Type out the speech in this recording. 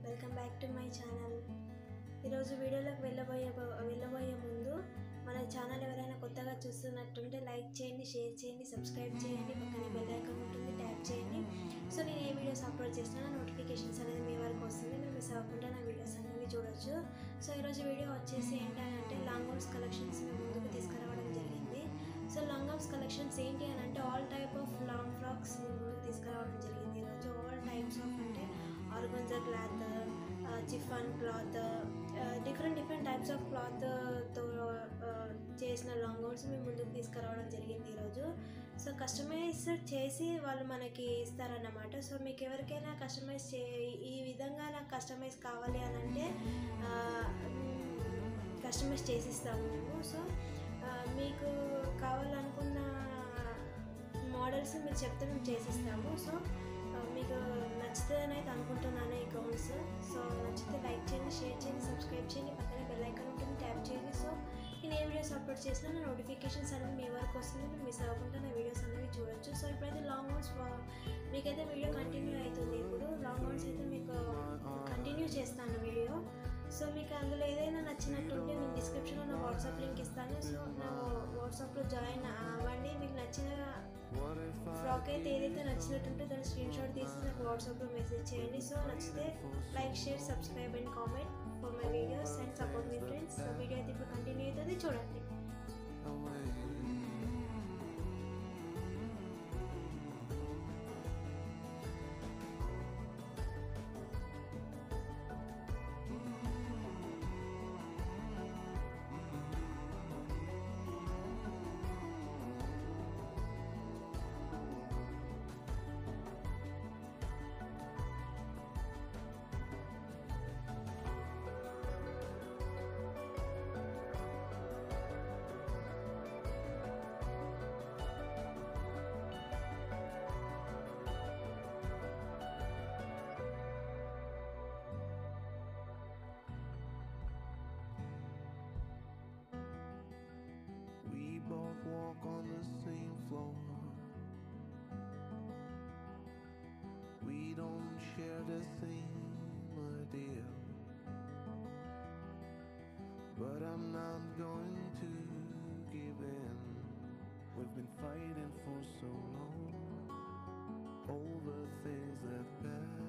Welcome back to my channel ఈరోజు వీడియోలోకి వెళ్ళబోయే వెళ్ళబోయే ముందు మన ఛానల్ ఎవరైనా కొత్తగా చూస్తున్నట్టుంటే లైక్ చేయండి షేర్ చేయండి సబ్స్క్రైబ్ చేయండి పక్కనే బెల్ ఐకాన్ ఉంటుంది ట్యాప్ చేయండి సో నేను ఏ వీడియోస్ అప్లోడ్ చేసినా నోటిఫికేషన్స్ అనేది మీ వరకు వస్తుంది మీరు మిస్ అవ్వకుండా నా వీడియోస్ అనేవి చూడొచ్చు సో ఈరోజు వీడియో వచ్చేసి ఏంటంటే లాంగ్ హౌస్ కలెక్షన్స్ మేము ముందుకు తీసుకురావడం జరిగింది సో లాంగ్ హౌస్ కలెక్షన్స్ ఏంటి అని అంటే all type of long frocks మేము ముందుకు తీసుకురావడం జరిగింది ఈరోజు ఆల్ టైప్స్ ఆఫ్ అంటే organza cloth chiffon cloth different different types of క్లాత్తో చేసిన లాంగ్ అవుట్స్ మేము ముందుకు తీసుకురావడం జరిగింది ఈరోజు సో కస్టమైజ్ చేసి వాళ్ళు మనకి ఇస్తారన్నమాట సో మీకు ఎవరికైనా కస్టమైజ్ చే ఈ విధంగా నాకు కస్టమైజ్ కావాలి అని అంటే కస్టమైజ్ చేసిస్తాము మేము సో ఆ, మీకు కావాలనుకున్న మోడల్స్ మీరు చెప్తే మేము చేసిస్తాము సో ఆ, మీకు నచ్చుతుందని అయితే అనుకుంటున్నాను ఈ గౌన్స్ సో నచ్చితే లైక్ చేయండి షేర్ చేయండి సబ్స్క్రైబ్ చేయండి పక్కనే బెల్ ఐకాన్ ఉంటుంది ట్యాప్ చేయండి సో నేను ఏ వీడియోస్ అప్లోడ్ చేసినా నా నోటిఫికేషన్స్ అనేవి మీ వరకు వస్తుంది మీరు మిస్ అవ్వకుండా నా వీడియోస్ అనేవి చూడొచ్చు సో ఇప్పుడైతే లాంగ్ నోట్స్ మీకైతే వీడియో కంటిన్యూ అవుతుంది ఇప్పుడు లాంగ్ నోట్స్ అయితే మీకు కంటిన్యూ చేస్తాను వీడియో సో మీకు అందులో ఏదైనా నచ్చినట్టుంటే నేను డిస్క్రిప్షన్లో నా వాట్సాప్ లింక్ ఇస్తాను సో నా వాట్సాప్లో జాయిన్ అవ్వండి మీకు నచ్చిన ఫ్రాక్ అయితే ఏదైతే నచ్చినట్టుంటే దాని స్క్రీన్ షాట్ తీసి నాకు వాట్సాప్లో మెసేజ్ చేయండి సో నచ్చితే like share subscribe and comment for my videos and support మీ ఫ్రెండ్స్ సో వీడియో అయితే ఇప్పుడు కంటిన్యూ అవుతుంది చూడండి We both walk on the same floor. We don't share the same idea. But I'm not going to give in. We've been fighting for so long over things that pass.